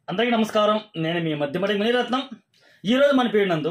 అందరికీ నమస్కారం నేను మీ మధ్యమడి మణిరత్నం ఈరోజు మన పేరు నందు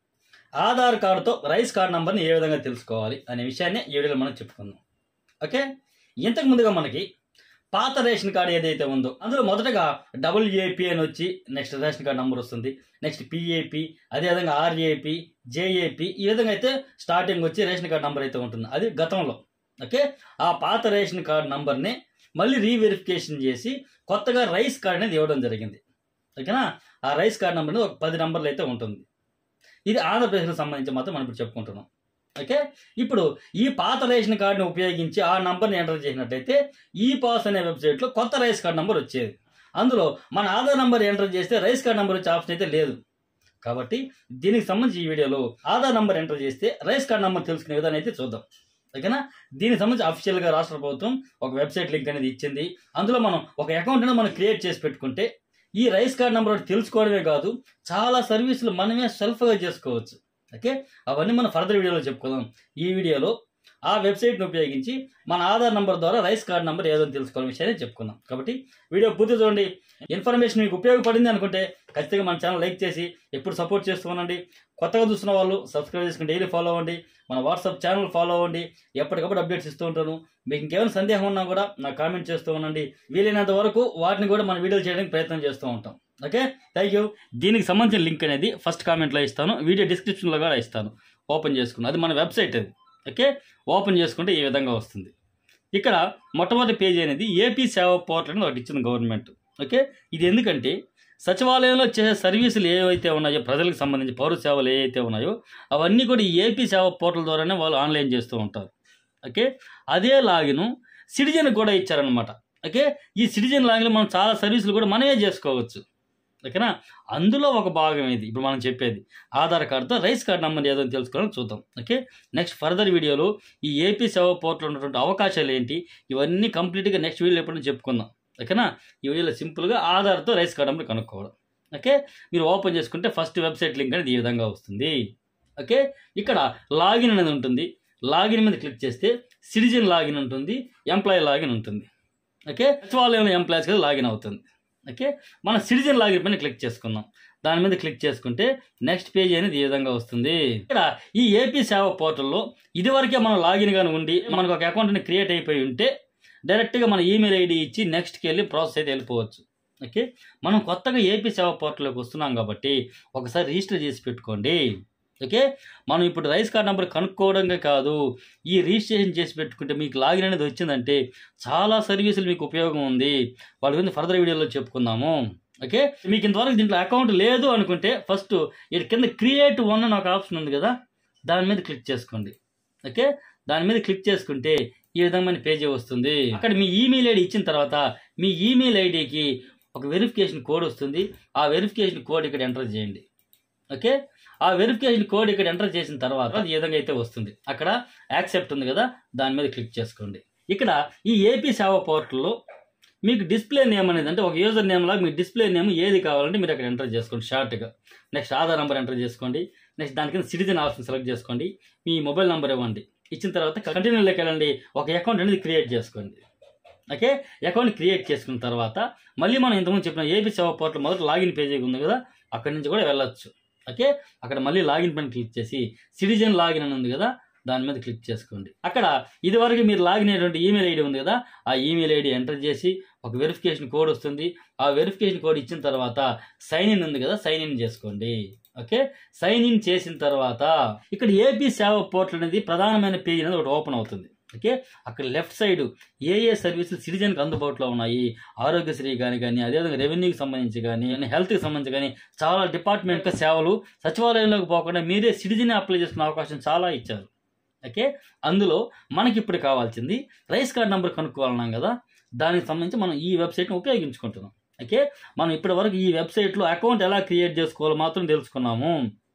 ఆధార్ కార్డుతో రైస్ కార్డ్ నంబర్ని ఏ విధంగా తెలుసుకోవాలి అనే విషయాన్ని ఈ వీడియోలో మనం చెప్పుకుందాం ఓకే ఇంతకు ముందుగా మనకి పాత రేషన్ కార్డు ఏదైతే ఉందో అందులో మొదటగా డబ్ల్యూఏపీ అని వచ్చి నెక్స్ట్ రేషన్ కార్డు నంబర్ వస్తుంది నెక్స్ట్ పిఏపి అదేవిధంగా ఆర్ఏపి జేఏపి ఈ విధంగా అయితే స్టార్టింగ్ వచ్చి రేషన్ కార్డు నంబర్ అయితే ఉంటుంది అది గతంలో ఓకే ఆ పాత రేషన్ కార్డు నంబర్ని మళ్ళీ రీవెరిఫికేషన్ చేసి కొత్తగా రైస్ కార్డ్ అనేది ఇవ్వడం జరిగింది ఓకేనా ఆ రైస్ కార్డ్ నెంబర్ ఒక పది నెంబర్లు అయితే ఉంటుంది ఇది ఆంధ్రప్రదేశ్కి సంబంధించి మాత్రం మనం ఇప్పుడు చెప్పుకుంటున్నాం ఓకే ఇప్పుడు ఈ పాత రేషన్ కార్డుని ఉపయోగించి ఆ నంబర్ని ఎంటర్ చేసినట్టయితే ఈ పాస్ అనే వెబ్సైట్లో కొత్త రైస్ కార్డ్ నెంబర్ వచ్చేది అందులో మన ఆధార్ నెంబర్ ఎంటర్ చేస్తే రైస్ కార్డ్ నెంబర్ వచ్చే ఆప్షన్ అయితే లేదు కాబట్టి దీనికి సంబంధించి ఈ వీడియోలో ఆధార్ నెంబర్ ఎంటర్ చేస్తే రైస్ కార్డ్ నెంబర్ తెలుసుకునే విధానం అయితే చూద్దాం ఓకేనా దీనికి సంబంధించి అఫీషియల్గా రాష్ట్ర ప్రభుత్వం ఒక వెబ్సైట్ లింక్ అనేది ఇచ్చింది అందులో మనం ఒక అకౌంట్ అనేది మనం క్రియేట్ చేసి పెట్టుకుంటే ఈ రైస్ కార్డ్ నెంబర్ ఒకటి తెలుసుకోవడమే కాదు చాలా సర్వీసులు మనమే సెల్ఫ్గా చేసుకోవచ్చు ఓకే అవన్నీ మనం ఫర్దర్ వీడియోలో చెప్పుకుందాం ఈ వీడియోలో ఆ వెబ్సైట్ని ఉపయోగించి మన ఆధార్ నెంబర్ ద్వారా రైస్ కార్డ్ నెంబర్ ఏదో తెలుసుకోవాలని విషయాన్ని చెప్పుకుందాం కాబట్టి వీడియో పూర్తి చూడండి ఇన్ఫర్మేషన్ మీకు ఉపయోగపడింది అనుకుంటే ఖచ్చితంగా మన ఛానల్ లైక్ చేసి ఎప్పుడు సపోర్ట్ చేస్తూ ఉండండి కొత్తగా చూస్తున్న వాళ్ళు సబ్స్క్రైబ్ చేసుకుని డైలీ ఫాలో అవ్వండి మన వాట్సాప్ ఛానల్ ఫాలో అవ్వండి ఎప్పటికప్పుడు అప్డేట్స్ ఇస్తూ ఉంటాను మీకు ఇంకేమైనా సందేహం ఉన్నా కూడా నాకు కామెంట్ చేస్తూ ఉండండి వీలైనంత వరకు వాటిని కూడా మన వీడియోలు చేయడానికి ప్రయత్నం చేస్తూ ఉంటాం ఓకే థ్యాంక్ యూ దీనికి సంబంధించిన లింక్ అనేది ఫస్ట్ కామెంట్లో ఇస్తాను వీడియో డిస్క్రిప్షన్లో కూడా ఇస్తాను ఓపెన్ చేసుకుని అది మన వెబ్సైట్ అది ఓకే ఓపెన్ చేసుకుంటే ఈ విధంగా వస్తుంది ఇక్కడ మొట్టమొదటి పేజీ అనేది ఏపీ సేవ పోర్టల్ అని ఒకటి ఇచ్చింది గవర్నమెంట్ ఓకే ఇది ఎందుకంటే సచివాలయంలో చేసే సర్వీసులు ఏవైతే ఉన్నాయో ప్రజలకు సంబంధించి పౌర సేవలు ఏవైతే ఉన్నాయో అవన్నీ కూడా ఈ ఏపీ సేవ పోర్టల్ ద్వారానే వాళ్ళు ఆన్లైన్ చేస్తూ ఉంటారు ఓకే అదే లాగిన్ సిటిజన్ కూడా ఇచ్చారనమాట ఓకే ఈ సిటిజన్ లాగిన్ మనం చాలా సర్వీసులు కూడా మనమే చేసుకోవచ్చు ఓకేనా అందులో ఒక భాగం ఇది ఇప్పుడు మనం చెప్పేది ఆధార్ కార్డుతో రైస్ కార్డ్ నెంబర్ ఏదో తెలుసుకోవాలని చూద్దాం ఓకే నెక్స్ట్ ఫర్దర్ వీడియోలో ఈ ఏపీ సేవ పోర్టల్ ఉన్నటువంటి అవకాశాలు ఏంటి ఇవన్నీ కంప్లీట్గా నెక్స్ట్ వీడియో ఎప్పుడైనా చెప్పుకుందాం ఓకేనా ఈ వీడియోలో సింపుల్గా ఆధార్తో రైస్ కార్డ్ నెంబర్ కనుక్కోవడం ఓకే మీరు ఓపెన్ చేసుకుంటే ఫస్ట్ వెబ్సైట్ లింక్ అనేది ఈ విధంగా వస్తుంది ఓకే ఇక్కడ లాగిన్ అనేది ఉంటుంది లాగిన్ మీద క్లిక్ చేస్తే సిటిజన్ లాగిన్ ఉంటుంది ఎంప్లాయీ లాగిన్ ఉంటుంది ఓకే సచివాలయంలో ఎంప్లాయీస్ కదా లాగిన్ అవుతుంది ఓకే మన సిటిజన్ లాగిన్ పైన క్లిక్ చేసుకుందాం దాని మీద క్లిక్ చేసుకుంటే నెక్స్ట్ పేజ్ అనేది ఈ విధంగా వస్తుంది ఇక్కడ ఈ ఏపీ సేవ పోర్టల్లో ఇదివరకే మనం లాగిన్ గాని ఉండి మనకు ఒక అకౌంట్ని క్రియేట్ అయిపోయి ఉంటే డైరెక్ట్గా మన ఈమెయిల్ ఐడి ఇచ్చి నెక్స్ట్కి వెళ్ళి ప్రాసెస్ అయితే వెళ్ళిపోవచ్చు ఓకే మనం కొత్తగా ఏపీ సేవ పోర్టల్లోకి వస్తున్నాం కాబట్టి ఒకసారి రిజిస్టర్ చేసి పెట్టుకోండి ఓకే మనం ఇప్పుడు రైస్ కార్డ్ నెంబర్ కనుక్కోవడమే కాదు ఈ రిజిస్ట్రేషన్ చేసి పెట్టుకుంటే మీకు లాగిన్ అనేది వచ్చిందంటే చాలా సర్వీసులు మీకు ఉపయోగం ఉంది వాటి గురించి ఫర్దర్ వీడియోలో చెప్పుకుందాము ఓకే మీకు ఇంతవరకు దీంట్లో అకౌంట్ లేదు అనుకుంటే ఫస్ట్ ఇక్కడ కింద క్రియేట్ వన్ అని ఒక ఆప్షన్ ఉంది కదా దాని మీద క్లిక్ చేసుకోండి ఓకే దాని మీద క్లిక్ చేసుకుంటే ఈ విధమైన పేజీ వస్తుంది అక్కడ మీ ఈమెయిల్ ఐడి ఇచ్చిన తర్వాత మీ ఈమెయిల్ ఐడికి ఒక వెరిఫికేషన్ కోడ్ వస్తుంది ఆ వెరిఫికేషన్ కోడ్ ఇక్కడ ఎంటర్ చేయండి ఓకే ఆ వెరిఫికేషన్ కోడ్ ఇక్కడ ఎంటర్ చేసిన తర్వాత ఈ విధంగా అయితే వస్తుంది అక్కడ యాక్సెప్ట్ ఉంది కదా దాని మీద క్లిక్ చేసుకోండి ఇక్కడ ఈ ఏపీ సేవ పోర్టల్లో మీకు డిస్ప్లే నేమ్ అనేది అంటే ఒక యూజర్ నేమ్ లాగా మీకు డిస్ప్లే నేమ్ ఏది కావాలంటే మీరు అక్కడ ఎంటర్ చేసుకోండి షార్ట్గా నెక్స్ట్ ఆధార్ నెంబర్ ఎంటర్ చేసుకోండి నెక్స్ట్ దాని కింద సిటిజన్ ఆప్షన్ సెలెక్ట్ చేసుకోండి మీ మొబైల్ నెంబర్ ఇవ్వండి ఇచ్చిన తర్వాత కంటిన్యూలోకి వెళ్ళండి ఒక అకౌంట్ అనేది క్రియేట్ చేసుకోండి ఓకే అకౌంట్ క్రియేట్ చేసుకున్న తర్వాత మళ్ళీ మనం ఇంతకుముందు చెప్పిన ఏపీ సేవ పోర్టల్ మొదట లాగిన్ పేజీ ఉంది కదా అక్కడి నుంచి కూడా వెళ్ళొచ్చు ఓకే అక్కడ మళ్ళీ లాగిన్ పైన క్లిక్ చేసి సిటిజన్ లాగిన్ అని ఉంది కదా దాని మీద క్లిక్ చేసుకోండి అక్కడ ఇదివరకు మీరు లాగిన్ అయినటువంటి ఈమెయిల్ ఐడి ఉంది కదా ఆ ఈమెయిల్ ఐడి ఎంటర్ చేసి ఒక వెరిఫికేషన్ కోడ్ వస్తుంది ఆ వెరిఫికేషన్ కోడ్ ఇచ్చిన తర్వాత సైన్ ఇన్ ఉంది కదా సైన్ ఇన్ చేసుకోండి ఓకే సైన్ ఇన్ చేసిన తర్వాత ఇక్కడ ఏపీ సేవ పోర్టల్ అనేది ప్రధానమైన పేజ్ అనేది ఒకటి ఓపెన్ అవుతుంది ఓకే అక్కడ లెఫ్ట్ సైడ్ ఏ ఏ సర్వీసులు సిటిజన్కి అందుబాటులో ఉన్నాయి ఆరోగ్యశ్రీ కానీ కానీ అదేవిధంగా రెవెన్యూకి సంబంధించి కానీ హెల్త్కి సంబంధించి కానీ చాలా డిపార్ట్మెంట్ సేవలు సచివాలయంలోకి పోకుండా మీరే సిటిజన్ అప్లై చేసుకునే అవకాశం చాలా ఇచ్చారు ఓకే అందులో మనకి ఇప్పుడు కావాల్సింది రైస్ కార్డ్ నెంబర్ కనుక్కోవాలన్నాం కదా దానికి సంబంధించి మనం ఈ వెబ్సైట్ని ఉపయోగించుకుంటున్నాం ఓకే మనం ఇప్పటి వరకు ఈ వెబ్సైట్లో అకౌంట్ ఎలా క్రియేట్ చేసుకోవాలో మాత్రం తెలుసుకున్నాము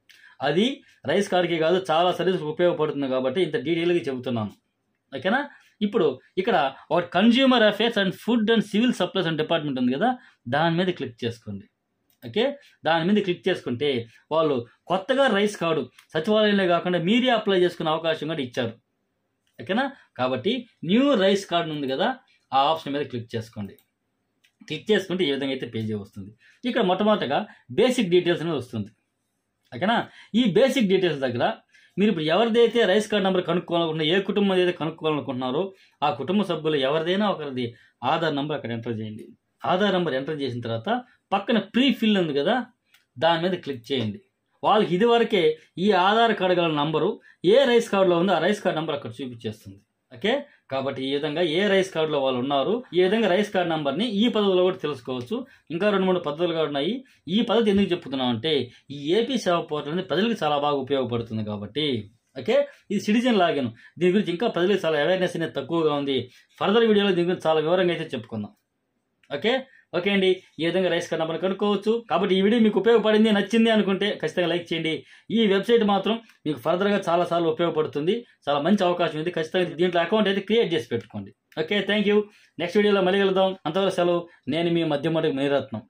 అది రైస్ కార్డ్కి కాదు చాలా సర్వీసులకు ఉపయోగపడుతుంది కాబట్టి ఇంత డీటెయిల్గా చెబుతున్నాను ఓకేనా ఇప్పుడు ఇక్కడ ఒక consumer affairs and food and civil supplies and department ఉంది కదా దాని మీద క్లిక్ చేసుకోండి ఓకే దాని మీద క్లిక్ చేసుకుంటే వాళ్ళు కొత్తగా రైస్ కార్డు సచివాలయంలో కాకుండా మీరే అప్లై చేసుకునే అవకాశం కూడా ఇచ్చారు ఓకేనా కాబట్టి న్యూ రైస్ కార్డు ఉంది కదా ఆ ఆప్షన్ మీద క్లిక్ చేసుకోండి క్లిక్ చేసుకుంటే ఈ విధంగా అయితే పేజీ వస్తుంది ఇక్కడ మొట్టమొదటగా బేసిక్ డీటెయిల్స్ అనేది వస్తుంది ఓకేనా ఈ బేసిక్ డీటెయిల్స్ దగ్గర మీరు ఇప్పుడు ఎవరిదైతే రైస్ కార్డ్ నెంబర్ కనుక్కోవాలనుకుంటున్నా ఏ కుటుంబం అయితే కనుక్కోవాలనుకుంటున్నారో ఆ కుటుంబ సభ్యులు ఎవరిదైనా ఒకరిది ఆధార్ నెంబర్ అక్కడ ఎంటర్ చేయండి ఆధార్ నెంబర్ ఎంటర్ చేసిన తర్వాత పక్కన ప్రీ ఫిల్ ఉంది కదా దాని మీద క్లిక్ చేయండి వాళ్ళకి ఇదివరకే ఈ ఆధార్ కార్డు గల నంబరు ఏ రైస్ కార్డులో ఉందో ఆ రైస్ కార్డ్ నెంబర్ అక్కడ చూపించేస్తుంది ఓకే కాబట్టి ఈ విధంగా ఏ రైస్ కార్డులో వాళ్ళు ఉన్నారు ఈ విధంగా రైస్ కార్డ్ నెంబర్ని ఈ పద్ధతిలో కూడా తెలుసుకోవచ్చు ఇంకా రెండు మూడు పద్ధతులుగా ఉన్నాయి ఈ పద్ధతి ఎందుకు చెప్తున్నాం అంటే ఈ ఏపీ సేవ పోర్టల్ అనేది ప్రజలకు చాలా బాగా ఉపయోగపడుతుంది కాబట్టి ఓకే ఇది సిటిజన్ లాగిన్ దీని గురించి ఇంకా ప్రజలకు చాలా అవేర్నెస్ అనేది తక్కువగా ఉంది ఫర్దర్ వీడియోలో దీని గురించి చాలా వివరంగా అయితే చెప్పుకుందాం ఓకే ఓకే అండి ఈ విధంగా రైస్ కార్డ్ నెంబర్ కనుక్కోవచ్చు కాబట్టి ఈ వీడియో మీకు ఉపయోగపడింది నచ్చింది అనుకుంటే ఖచ్చితంగా లైక్ చేయండి ఈ వెబ్సైట్ మాత్రం మీకు ఫర్దర్గా చాలా సార్లు ఉపయోగపడుతుంది చాలా మంచి అవకాశం ఉంది ఖచ్చితంగా దీంట్లో అకౌంట్ అయితే క్రియేట్ చేసి పెట్టుకోండి ఓకే థ్యాంక్ యూ నెక్స్ట్ వీడియోలో మళ్ళీ కలుద్దాం అంతవరకు సెలవు నేను మీ మధ్యమటి మణిరత్నం